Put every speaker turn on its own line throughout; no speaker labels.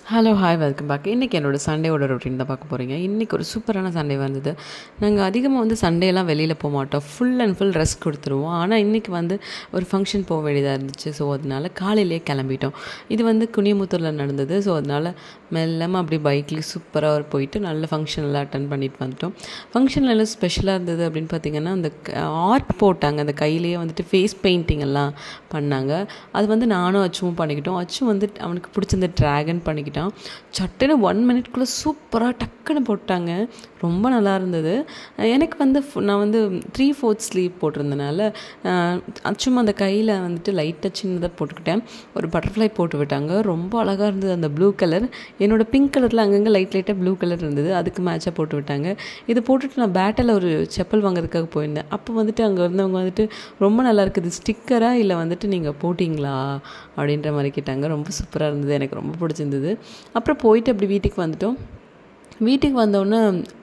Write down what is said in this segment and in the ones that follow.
hello hi welcome back இன்றைக்கி என்னோடய சண்டேவோட routine தான் பார்க்க போகிறீங்க இன்றைக்கி ஒரு சூப்பரான சண்டே வந்தது நாங்கள் அதிகமாக வந்து சண்டேலாம் வெளியில் போக மாட்டோம் ஃபுல் அண்ட் ஃபுல் ரெஸ்ட் கொடுத்துருவோம் ஆனால் இன்றைக்கி வந்து ஒரு ஃபங்க்ஷன் போக வேண்டியதாக இருந்துச்சு ஸோ அதனால காலையிலேயே கிளம்பிட்டோம் இது வந்து குனியமுத்தூரில் நடந்தது ஸோ அதனால் மெல்லமாக அப்படி பைக்கில் சூப்பராக ஒரு போயிட்டு நல்ல ஃபங்க்ஷன்லாம் அட்டன் பண்ணிட்டு வந்துட்டோம் ஃபங்க்ஷனில் எல்லாம் ஸ்பெஷலாக இருந்தது அப்படின்னு பார்த்தீங்கன்னா அந்த ஆர்ட் போட்டாங்க அந்த கையிலேயே வந்துட்டு ஃபேஸ் பெயிண்டிங் எல்லாம் பண்ணாங்க அது வந்து நானும் அச்சுவும் பண்ணிக்கிட்டோம் அச்சு வந்து அவனுக்கு பிடிச்ச இந்த ட்ராகன் பண்ணிக்கிட்டான் சட்டுன்னு ஒன் மினிட்குள்ளே சூப்பராக டக்குன்னு போட்டாங்க ரொம்ப நல்லா இருந்தது எனக்கு வந்து ஃபு- நான் வந்து த்ரீ ஃபோர்த் ஸ்லீவ் போட்டிருந்தனால அஹ், சும்மா அந்த கையில் வந்துட்டு லைட்டாக சின்னதாக போட்டுக்கிட்டேன் ஒரு பட்டர்ஃப்ளை போட்டு விட்டாங்க ரொம்ப அழகாக இருந்தது அந்த ப்ளூ கலர் என்னோடய பிங்க் கலரில் அங்கங்கே லைட் லைட்டாக ப்ளூ கலர் இருந்தது அதுக்கு மேட்சாக போட்டு விட்டாங்க இது போட்டுட்டு நான் பேட்டில் ஒரு செப்பல் வாங்குறதுக்காக போயிருந்தேன் அப்போ வந்துட்டு அங்கே இருந்தவங்க வந்துட்டு ரொம்ப நல்லா இருக்குது ஸ்டிக்கரா இல்லை வந்துட்டு நீங்கள் போட்டிங்களா அப்படின்ற மாதிரி கேட்டாங்க ரொம்ப சூப்பராக இருந்தது எனக்கு ரொம்ப பிடிச்சிருந்தது அப்புறம் போயிட்டு அப்படி வீட்டுக்கு வந்துட்டோம் வீட்டுக்கு வந்தோடனே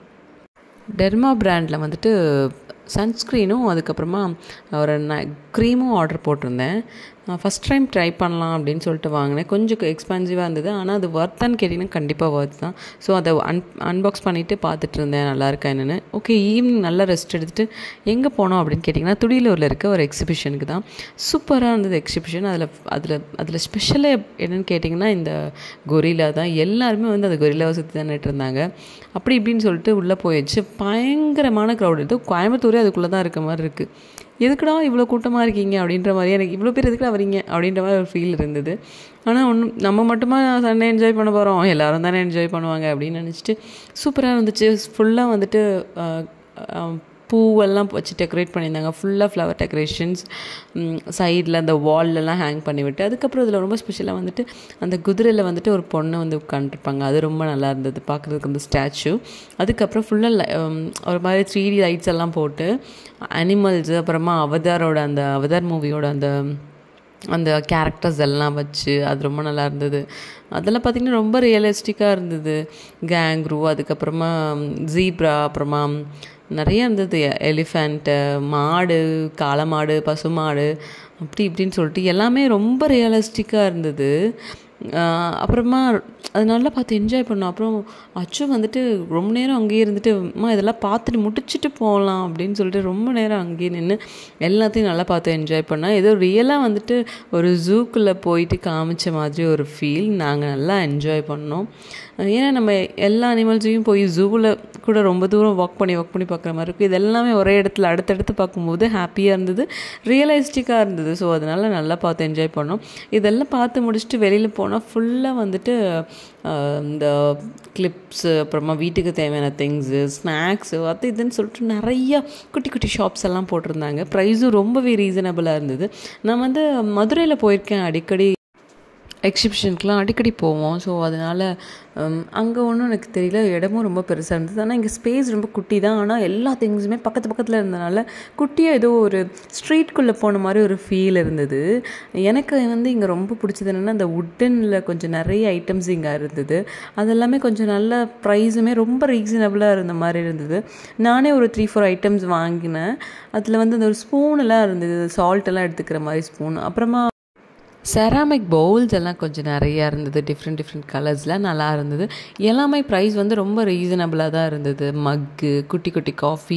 டெர்மா பிராண்டில் வந்துட்டு சன்ஸ்க்ரீனும் அதுக்கப்புறமா ஒரு ந க்ரீமும் ஆர்டர் போட்டிருந்தேன் ஃபஸ்ட் டைம் ட்ரை பண்ணலாம் அப்படின்னு சொல்லிட்டு வாங்கினேன் கொஞ்சம் எக்ஸ்பென்சிவாக இருந்தது ஆனால் அது ஒர்த்தான்னு கேட்டிங்கன்னா கண்டிப்பாக ஒர்த் தான் ஸோ அதை அன் அன்பாக்ஸ் பண்ணிவிட்டு பார்த்துட்டு இருந்தேன் நல்லா இருக்கா என்னென்னு ஓகே ஈவினிங் நல்லா ரெஸ்ட் எடுத்துகிட்டு எங்கே போனோம் அப்படின்னு கேட்டிங்கன்னா துடியலூரில் இருக்க ஒரு எக்ஸிபிஷனுக்கு தான் சூப்பராக இருந்தது எக்ஸிபிஷன் அதில் அதில் அதில் ஸ்பெஷலாக என்னென்னு கேட்டிங்கன்னா இந்த கொரில்லா தான் எல்லாருமே வந்து அந்த கொரில்லாவை சுற்றி தான் இருந்தாங்க அப்படி இப்படின்னு சொல்லிட்டு உள்ளே போயிடுச்சு பயங்கரமான க்ரௌட் இது கோயம்புத்தூரே அதுக்குள்ளே தான் இருக்க மாதிரி இருக்குது எதுக்குடா இவ்வளோ கூட்டமாக இருக்கீங்க அப்படின்ற மாதிரி எனக்கு இவ்வளோ பேர் எதுக்குடா வரீங்க அப்படின்ற மாதிரி ஒரு ஃபீல் இருந்தது ஆனால் ஒன்றும் நம்ம மட்டுமா சண்டே என்ஜாய் பண்ண போகிறோம் எல்லாரும் தானே என்ஜாய் பண்ணுவாங்க அப்படின்னு நினச்சிட்டு சூப்பராக இருந்துச்சு ஃபுல்லாக வந்துட்டு அஹ், அஹ், பூவெல்லாம் வச்சு டெக்கரேட் பண்ணியிருந்தாங்க ஃபுல்லாக ஃப்ளவர் டெக்கரேஷன்ஸ் சைடில் அந்த வால்லலாம் ஹேங் பண்ணி விட்டு அதுக்கப்புறம் இதில் ரொம்ப ஸ்பெஷலாக வந்துட்டு அந்த குதிரையில் வந்துட்டு ஒரு பொண்ணு வந்து உட்காந்துருப்பாங்க அது ரொம்ப நல்லா இருந்தது பார்க்குறதுக்கு அந்த ஸ்டாச்சு அதுக்கப்புறம் ஃபுல்லாக ஒரு மாதிரி த்ரீ டி லைட்ஸ் எல்லாம் போட்டு அனிமல்ஸ் அப்புறமா அவதாரோட அந்த அவதார் மூவியோட அந்த அந்த கேரக்டர்ஸ் எல்லாம் வச்சு அது ரொம்ப நல்லா இருந்தது அதெல்லாம் பார்த்திங்கன்னா ரொம்ப ரியலிஸ்டிக்காக இருந்தது கேங்க்ரூ அதுக்கப்புறமா ஜீப்ரா அப்புறமா நிறைய இருந்தது எலிஃபெண்ட்டு மாடு காளை பசுமாடு அப்படி இப்படின்னு சொல்லிட்டு எல்லாமே ரொம்ப ரியலிஸ்டிக்காக இருந்தது ஆஹ் அப்புறமா அது நல்லா பார்த்து என்ஜாய் பண்ணோம் அப்புறம் அச்சு வந்துட்டு ரொம்ப நேரம் அங்கேயே இருந்துட்டு அம்மா இதெல்லாம் பார்த்துட்டு முடிச்சுட்டு போகலாம் அப்படின்னு சொல்லிட்டு ரொம்ப நேரம் அங்கேயே நின்று எல்லாத்தையும் நல்லா பார்த்து என்ஜாய் பண்ணோம் ஏதோ ரியலாக வந்துட்டு ஒரு ஜூக்குள்ளே போயிட்டு காமிச்ச மாதிரி ஒரு ஃபீல் நாங்கள் நல்லா என்ஜாய் பண்ணோம் ஏன்னா நம்ம எல்லா அனிமல்ஸையும் போய் ஜூவில் கூட ரொம்ப தூரம் வாக் பண்ணி வாக் பண்ணி பார்க்குற மாதிரி இருக்கும் இது எல்லாமே ஒரே இடத்துல அடுத்தடுத்து பார்க்கும்போது ஹாப்பியாக இருந்தது ரியலிஸ்டிக்காக இருந்தது ஸோ அதனால் நல்லா பார்த்து என்ஜாய் பண்ணோம் இதெல்லாம் பார்த்து முடிச்சுட்டு வெளியில் போனால் ஃபுல்லாக வந்துட்டு ஆஹ், இந்த கிளிப்ஸு அப்புறமா வீட்டுக்கு தேவையான திங்ஸு ஸ்நாக்ஸு அது இதுன்னு சொல்லிட்டு நிறையா குட்டி குட்டி ஷாப்ஸ் எல்லாம் போட்டிருந்தாங்க ப்ரைஸும் ரொம்பவே ரீசனபிளாக இருந்தது நான் வந்து மதுரையில் போயிருக்கேன் அடிக்கடி எக்ஸிபிஷனுக்குலாம் அடிக்கடி போவோம் ஸோ அதனால் அங்கே ஒன்றும் எனக்கு தெரியல இடமும் ரொம்ப பெருசாக இருந்தது ஆனால் இங்கே ஸ்பேஸ் ரொம்ப குட்டி தான் ஆனால் எல்லா திங்ஸுமே பக்கத்து பக்கத்தில் இருந்தனால குட்டியாக ஏதோ ஒரு ஸ்ட்ரீட்குள்ளே போன மாதிரி ஒரு ஃபீல் இருந்தது எனக்கு வந்து இங்கே ரொம்ப பிடிச்சது என்னென்னா அந்த உட்டனில் கொஞ்சம் நிறைய ஐட்டம்ஸ் இங்கே இருந்தது அதெல்லாமே கொஞ்சம் நல்ல ப்ரைஸுமே ரொம்ப ரீசனபிளாக இருந்த மாதிரி இருந்தது நானே ஒரு த்ரீ ஃபோர் ஐட்டம்ஸ் வாங்கினேன் அதில் வந்து அந்த ஒரு ஸ்பூன் எல்லாம் இருந்தது சால்ட் எல்லாம் எடுத்துக்கிற மாதிரி ஸ்பூன் அப்புறமா செராமிக் பவுல்ஸ் எல்லாம் கொஞ்சம் நிறையா இருந்தது டிஃப்ரெண்ட் டிஃப்ரெண்ட் கலர்ஸில் நல்லா இருந்தது எல்லாமே ப்ரைஸ் வந்து ரொம்ப ரீசனபிளாக தான் இருந்தது மக்கு குட்டி குட்டி காஃபி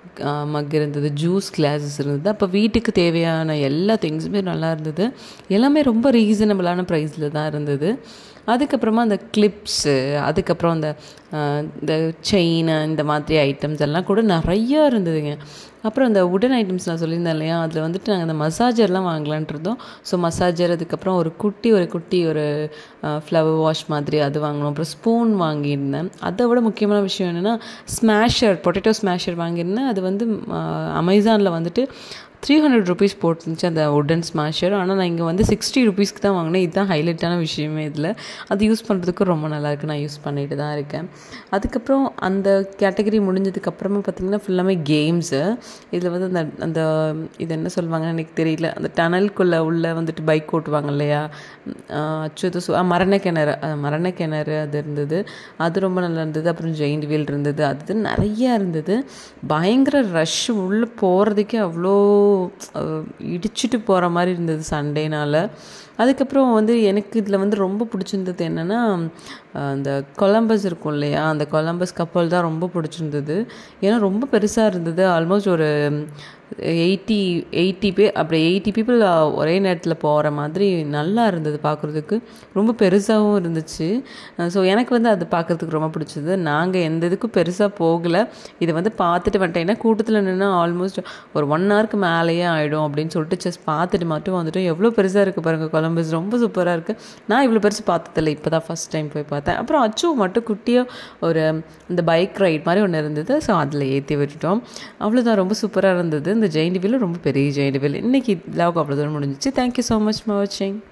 மக் இருந்தது ஜூஸ் கிளாஸஸ் இருந்தது அப்போ வீட்டுக்கு தேவையான எல்லா திங்ஸுமே நல்லா இருந்தது எல்லாமே ரொம்ப ரீசனபிளான ப்ரைஸில் தான் இருந்தது அதுக்கப்புறமா அந்த கிளிப்ஸு அதுக்கப்புறம் அந்த ஆஹ், இந்த செயின் இந்த மாதிரி ஐட்டம்ஸ் எல்லாம் கூட நிறையா இருந்ததுங்க அப்புறம் அந்த உடன் ஐட்டம்ஸ் நான் சொல்லியிருந்தேன் இல்லையா அதில் வந்துட்டு நாங்கள் அந்த மசாஜர்லாம் வாங்கலான்ட்டு இருந்தோம் ஸோ மசாஜர் அதுக்கப்புறம் ஒரு குட்டி ஒரு குட்டி ஒரு ஃப்ளவர் வாஷ் மாதிரி அது வாங்கினோம் அப்புறம் ஸ்பூன் வாங்கியிருந்தேன் அதை விட முக்கியமான விஷயம் என்னென்னா ஸ்மாஷர் பொட்டேட்டோ ஸ்மாஷர் வாங்கியிருந்தேன் அது வந்து அமேசானில் வந்துட்டு த்ரீ ஹண்ட்ரட் ருபீஸ் போட்டுருந்துச்சு அந்த உடன் ஸ்மாஷர் ஆனால் நான் இங்கே வந்து சிக்ஸ்டி ருபீஸ்க்கு தான் வாங்கினேன் இதுதான் ஹைலைட்டான விஷயமே இதில் அது யூஸ் பண்ணுறதுக்கு ரொம்ப நல்லாயிருக்கு நான் யூஸ் பண்ணிட்டு தான் இருக்கேன் அதுக்கப்புறம் அந்த கேட்டகரி முடிஞ்சதுக்கப்புறமா பார்த்திங்கன்னா ஃபுல்லாமே கேம்ஸு இதில் வந்து அந்த அந்த இது என்ன சொல்லுவாங்கன்னு எனக்கு தெரியல அந்த டனல்குள்ளே உள்ளே வந்துட்டு பைக் ஓட்டுவாங்க இல்லையா அச்சுது சு மரண கிணறு அஹ், மரண கிணறு அது இருந்தது அது ரொம்ப நல்லா இருந்தது அப்புறம் ஜெயிண்ட் வீல் இருந்தது அது இது நிறையா இருந்தது பயங்கர ரஷ் உள்ளே போகிறதுக்கே அவ்வளோ அஹ், இடிச்சிட்டு போகிற மாதிரி இருந்தது சண்டேனால அதுக்கப்புறம் வந்து எனக்கு இதில் வந்து ரொம்ப பிடிச்சிருந்தது என்னென்னா அந்த கொலம்பஸ் இருக்கும் இல்லையா அந்த கொலம்பஸ் கப்பல் தான் ரொம்ப பிடிச்சிருந்தது ஏன்னா ரொம்ப பெருசாக இருந்தது ஆல்மோஸ்ட் ஒரு எயிட்டி எயிட்டி பே அப்படி எயிட்டி பீப்புள் ஒரே நேரத்தில் போகிற மாதிரி நல்லா இருந்தது பார்க்குறதுக்கு ரொம்ப பெருசாகவும் இருந்துச்சு ஸோ எனக்கு வந்து அது பார்க்குறதுக்கு ரொம்ப பிடிச்சது நாங்கள் எந்த இதுக்கும் பெருசாக போகலை இதை வந்து பார்த்துட்டு வந்துட்டேன் ஏன்னா கூட்டத்தில் நின்று ஆல்மோஸ்ட் ஒரு ஒன் ஹவருக்கு மேலேயே ஆகிடும் அப்படின்னு சொல்லிட்டு ஜஸ்ட் பார்த்துட்டு மட்டும் வந்துட்டு எவ்வளோ பெருசாக இருக்குது பாருங்கள் கொலம்பஸ் ரொம்ப சூப்பராக இருக்குது நான் இவ்வளோ பெருசு பார்த்ததில்ல இப்போ தான் ஃபஸ்ட் டைம் போய் பார்த்தேன் அப்புறம் அச்சு மட்டும் குட்டியாக ஒரு இந்த பைக் ரைட் மாதிரி ஒன்று இருந்தது ஸோ அதில் ஏற்றி விட்டுட்டோம் அவ்வளோதான் ரொம்ப சூப்பராக இருந்தது இந்த ஜெயின் டிவியில் ரொம்ப பெரிய ஜெயின் டிவில் இன்றைக்கி லாக் அவ்வளோ தூரம் முடிஞ்சிச்சு தேங்க்யூ ஸோ மச் ஃபார் வாட்சிங்